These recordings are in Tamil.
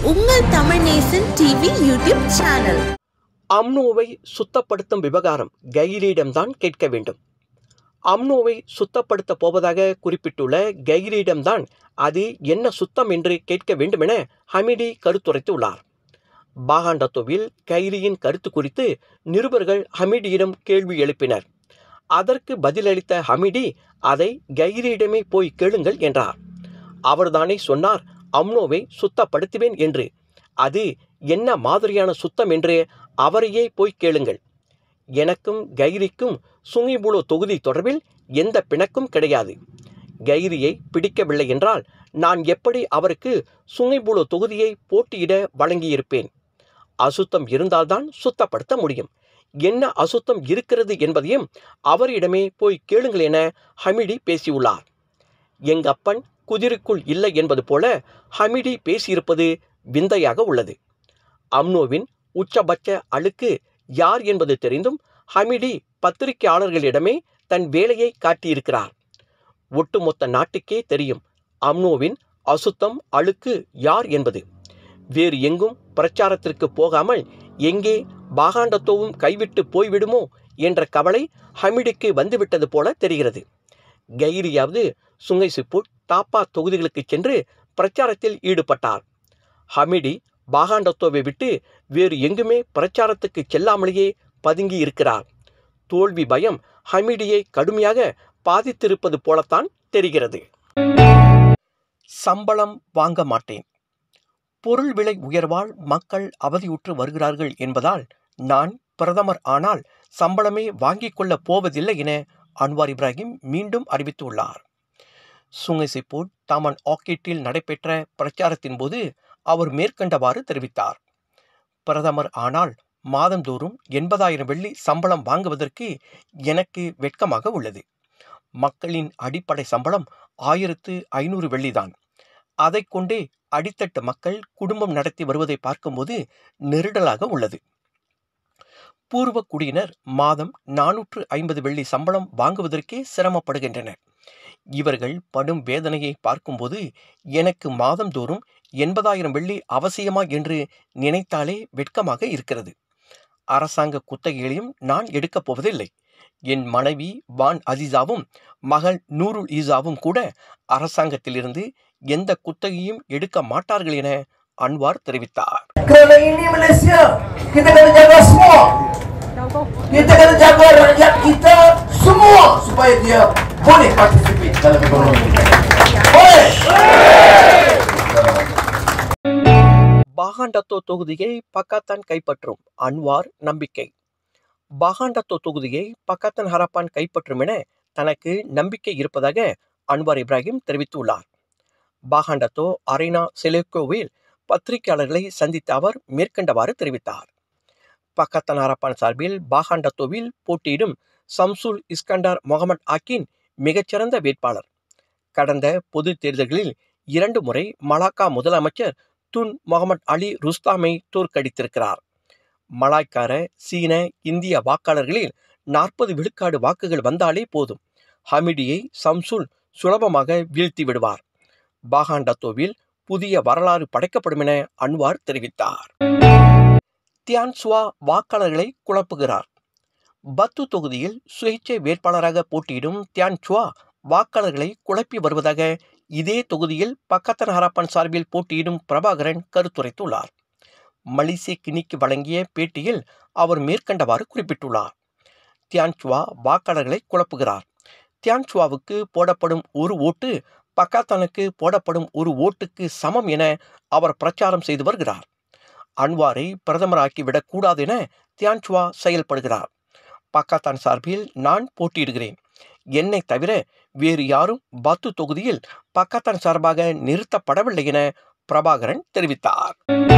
உங்கள் Tamil Nesan TV YouTube channel அம்னோவை சுத்தப்படுத்தும் விவகாரம் கைரியிடம்தான் கேட்க வேண்டும் அம்னோவை சுத்தப்படுத்த போவதாக குறிப்பிட்டுள்ள கைரியிடம்தான் அது என்ன சுத்தம் என்று கேட்க வேண்டுமென ஹமிடி கருத்துரைத்துள்ளார் பாகாண்டத்தோவில் கைரியின் கருத்து குறித்து நிருபர்கள் ஹமிடியிடம் கேள்வி எழுப்பினர் அதற்கு பதிலளித்த ஹமிடி அதை கைரியிடமே போய் கேளுங்கள் என்றார் அவர்தானே சொன்னார் அம்னோவை சுத்தப்படுத்துவேன் என்று அது என்ன மாதிரியான சுத்தம் என்று அவரையே போய் கேளுங்கள் எனக்கும் கைரிக்கும் சுங்கிபுலோ தொகுதி தொடர்பில் எந்த பிணக்கும் கிடையாது கைரியை பிடிக்கவில்லை என்றால் நான் எப்படி அவருக்கு சுங்கிபுலோ தொகுதியை போட்டியிட வழங்கியிருப்பேன் அசுத்தம் இருந்தால்தான் சுத்தப்படுத்த முடியும் என்ன அசுத்தம் இருக்கிறது என்பதையும் அவரிடமே போய் கேளுங்கள் என ஹமிடி பேசியுள்ளார் எங்கப்பன் குதிரைக்குள் இல்லை என்பது போல ஹமிடி பேசியிருப்பது விந்தையாக உள்ளது அம்னோவின் உச்சபட்ச அழுக்கு யார் என்பது தெரிந்தும் ஹமிடி பத்திரிகையாளர்களிடமே தன் வேலையை காட்டியிருக்கிறார் ஒட்டுமொத்த நாட்டுக்கே தெரியும் அம்னோவின் அசுத்தம் அழுக்கு யார் என்பது வேறு எங்கும் பிரச்சாரத்திற்கு போகாமல் எங்கே பாகாண்டத்தோவும் கைவிட்டு போய்விடுமோ என்ற கவலை ஹமிடிக்கு வந்துவிட்டது போல தெரிகிறது கைரியாவது சுங்கை சிப்புட் தாப்பா தொகுதிகளுக்கு சென்று பிரச்சாரத்தில் ஈடுபட்டார் ஹமிடி பாகாண்டத்தோவை விட்டு வேறு எங்குமே பிரச்சாரத்துக்கு செல்லாமலேயே பதுங்கி இருக்கிறார் தோல்வி பயம் ஹமிடியை கடுமையாக பாதித்திருப்பது போலத்தான் தெரிகிறது சம்பளம் வாங்க மாட்டேன் பொருள் விலை உயர்வால் மக்கள் அவதியுற்று வருகிறார்கள் என்பதால் நான் பிரதமர் ஆனால் சம்பளமே வாங்கிக் கொள்ளப் போவதில்லை என அன்வார் இப்ராஹிம் மீண்டும் அறிவித்துள்ளார் சுங்கைசிப்பூட் தாமன் ஆக்கிட்டில் நடைபெற்ற பிரச்சாரத்தின் போது அவர் மேற்கண்டவாறு தெரிவித்தார் பிரதமர் ஆனால் மாதந்தோறும் எண்பதாயிரம் வெள்ளி சம்பளம் வாங்குவதற்கு எனக்கு வெட்கமாக உள்ளது மக்களின் அடிப்படை சம்பளம் ஆயிரத்து ஐநூறு வெள்ளிதான் அதை கொண்டே அடித்தட்டு மக்கள் குடும்பம் நடத்தி வருவதை பார்க்கும்போது நெருடலாக உள்ளது பூர்வ குடியினர் மாதம் நானூற்று ஐம்பது வெள்ளி சம்பளம் வாங்குவதற்கே சிரமப்படுகின்றனர் இவர்கள் படும் வேதனையை பார்க்கும்போது எனக்கு மாதந்தோறும் எண்பதாயிரம் வெள்ளி அவசியமா என்று நினைத்தாலே வெட்கமாக இருக்கிறது அரசாங்க குத்தகைகளையும் நான் எடுக்கப் போவதில்லை என் மனைவி வான் அசிசாவும் மகள் நூருல் ஈசாவும் கூட அரசாங்கத்திலிருந்து எந்த குத்தகையும் எடுக்க மாட்டார்கள் என அன்வார் தெரிவித்தார் Kerana ini Malaysia, kita kena jaga semua. Kita kena jaga rakyat kita semua supaya dia boleh participate dalam ekonomi. Boleh. பாகாண்டத்தோ தொகுதியை பக்காத்தான் கைப்பற்றும் அன்வார் நம்பிக்கை பாகாண்டத்தோ தொகுதியை பக்காத்தான் ஹரப்பான் கைப்பற்றும் என தனக்கு நம்பிக்கை இருப்பதாக அன்வார் இப்ராஹிம் தெரிவித்துள்ளார் பாகாண்டத்தோ அரேனா செலேக்கோவில் பத்திரிகையாளர்களை சந்தித்த அவர் மேற்கண்டவாறு தெரிவித்தார் பக்கத்தன் ஹரப்பான் சார்பில் பாகாண்டத்தோவில் போட்டியிடும் சம்சுல் இஸ்கண்டார் முகமது ஆக்கின் மிகச்சிறந்த வேட்பாளர் கடந்த பொது தேர்தல்களில் இரண்டு முறை மலாக்கா முதலமைச்சர் துன் முகமது அலி ருஸ்தாமை தோற்கடித்திருக்கிறார் மலாய்க்கார சீன இந்திய வாக்காளர்களில் நாற்பது விழுக்காடு வாக்குகள் வந்தாலே போதும் ஹமிடியை சம்சுல் சுலபமாக வீழ்த்தி விடுவார் பாகாண்டத்தோவில் புதிய வரலாறு படைக்கப்படும் என அன்வார் தெரிவித்தார் தியான்சுவா வாக்காளர்களை குழப்புகிறார் பத்து தொகுதியில் சுயேட்சை வேட்பாளராக போட்டியிடும் தியான்சுவா வாக்காளர்களை குழப்பி வருவதாக இதே தொகுதியில் பக்கத்தன் ஹரப்பன் சார்பில் போட்டியிடும் பிரபாகரன் கருத்துரைத்துள்ளார் மலிசே கினிக்கு வழங்கிய பேட்டியில் அவர் மேற்கண்டவாறு குறிப்பிட்டுள்ளார் தியான்சுவா வாக்காளர்களை குழப்புகிறார் தியான்சுவாவுக்கு போடப்படும் ஒரு ஓட்டு பக்காத்தானுக்கு போடப்படும் ஒரு ஓட்டுக்கு சமம் என அவர் பிரச்சாரம் செய்து வருகிறார் அன்வாரை பிரதமராக்கி விடக்கூடாது என தியான்சுவா செயல்படுகிறார் பக்காத்தான் சார்பில் நான் போட்டியிடுகிறேன் என்னை தவிர வேறு யாரும் பத்து தொகுதியில் பக்கத்தான் சார்பாக நிறுத்தப்படவில்லை என பிரபாகரன் தெரிவித்தார்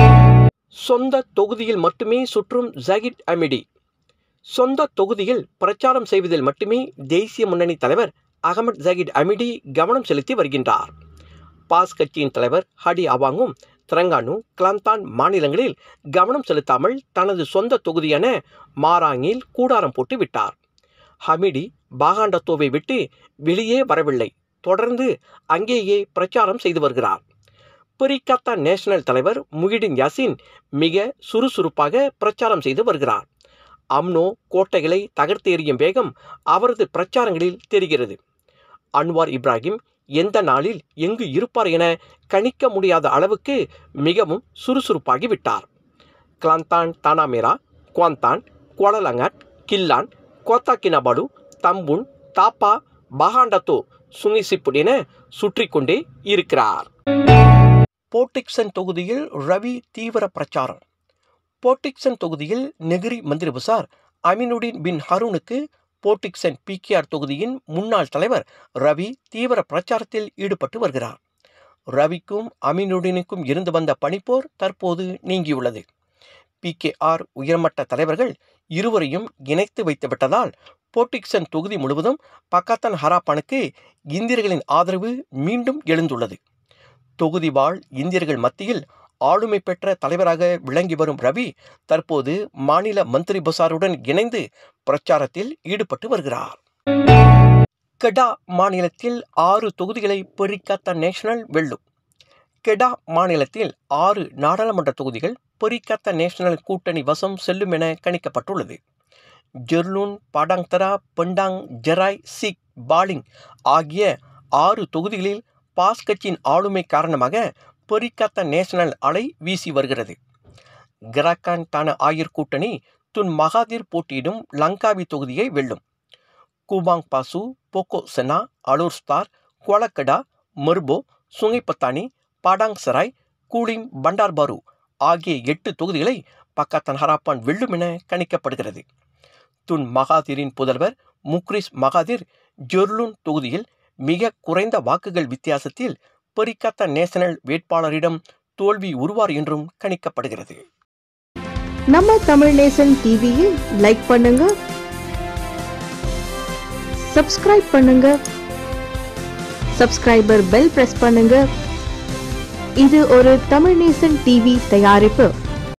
சொந்த தொகுதியில் மட்டுமே சுற்றும் ஜகிட் அமிடி சொந்த தொகுதியில் பிரச்சாரம் செய்வதில் மட்டுமே தேசிய முன்னணி தலைவர் அகமது ஜகிட் அமிடி கவனம் செலுத்தி வருகின்றார் பாஸ் கட்சியின் தலைவர் ஹடி அவாங்கும் திரங்கானு கிளாந்தான் மாநிலங்களில் கவனம் செலுத்தாமல் தனது சொந்த தொகுதியான மாராங்கில் கூடாரம் போட்டு விட்டார் ஹமிடி பாகாண்டத்தோவை விட்டு வெளியே வரவில்லை தொடர்ந்து அங்கேயே பிரச்சாரம் செய்து வருகிறார் பெரிகாத்தா நேஷனல் தலைவர் முகிடின் யாசின் மிக சுறுசுறுப்பாக பிரச்சாரம் செய்து வருகிறார் அம்னோ கோட்டைகளை தகர்த்தெறியும் வேகம் அவரது பிரச்சாரங்களில் தெரிகிறது அன்வார் இப்ராஹிம் எந்த நாளில் எங்கு இருப்பார் என கணிக்க முடியாத அளவுக்கு மிகவும் சுறுசுறுப்பாகி விட்டார் கிளாந்தான் தானாமேரா குவாந்தான் குவாலலங்கட் கில்லான் கோத்தாக்கினபாடு தம்புன் தாப்பா பஹாண்டத்தோ சுங்கிசிப்புட் என சுற்றி கொண்டே இருக்கிறார் போர்டிக்சன் தொகுதியில் ரவி தீவிர பிரச்சாரம் போர்டிக்சன் தொகுதியில் Negeri Menteri Besar Aminuddin bin ஹருனுக்கு போர்டிக்சன் பிகேஆர் தொகுதியின் முன்னாள் தலைவர் ரவி தீவிர பிரச்சாரத்தில் ஈடுபட்டு வருகிறார் ரவிக்கும் அமீனுடனுக்கும் இருந்து வந்த பனிப்போர் தற்போது நீங்கியுள்ளது பிகேஆர் உயர்மட்ட தலைவர்கள் இருவரையும் இணைத்து வைத்துவிட்டதால் போர்டிக்சன் தொகுதி முழுவதும் பக்காத்தன் ஹராப்பானுக்கு இந்தியர்களின் ஆதரவு மீண்டும் எழுந்துள்ளது தொகுதி வாழ் இந்தியர்கள் மத்தியில் ஆளுமை பெற்ற தலைவராக விளங்கி வரும் ரவி தற்போது மாநில மந்திரி பசாருடன் இணைந்து பிரச்சாரத்தில் ஈடுபட்டு வருகிறார் கெடா மாநிலத்தில் ஆறு தொகுதிகளை பெரிக்காத்த நேஷனல் வெல்லும் கெடா மாநிலத்தில் ஆறு நாடாளுமன்ற தொகுதிகள் பெரிக்காத்த நேஷனல் கூட்டணி வசம் செல்லும் என கணிக்கப்பட்டுள்ளது ஜெர்லூன் பாடாங்தரா பெண்டாங் ஜெராய் சிக் பாலிங் ஆகிய ஆறு தொகுதிகளில் பாஸ் கட்சியின் ஆளுமை காரணமாக பெரிக்காத்த நேஷனல் அலை வீசி வருகிறது கிராக்கான் தான ஆயர் கூட்டணி துன் மகாதீர் போட்டியிடும் லங்காவி தொகுதியை வெல்லும் Kubang Pasu Pokok Sena Alor Setar Kuala Kedah Merbok Sungai Petani Padang Serai Kulim Bandar Baharu ஆகிய எட்டு தொகுதிகளை பக்காத்தன் ஹராப்பான் வெல்லும் என கணிக்கப்படுகிறது துன் மகாதீரின் புதல்வர் முக்ரிஸ் மகாதீர் ஜொர்லூன் தொகுதியில் மிக குறைந்த வாக்குகள் வித்தியாசத்தில் பெரிக்காத்த நேஷனல் வேட்பாளரிடம் தோல்வி உருவார் என்றும் கணிக்கப்படுகிறது நம்ம தமிழ் நேசன் டிவியை லைக் பண்ணுங்க சப்ஸ்கிரைப் பண்ணுங்க சப்ஸ்கிரைபர் பெல் பிரஸ் பண்ணுங்க இது ஒரு தமிழ் நேசன் டிவி தயாரிப்பு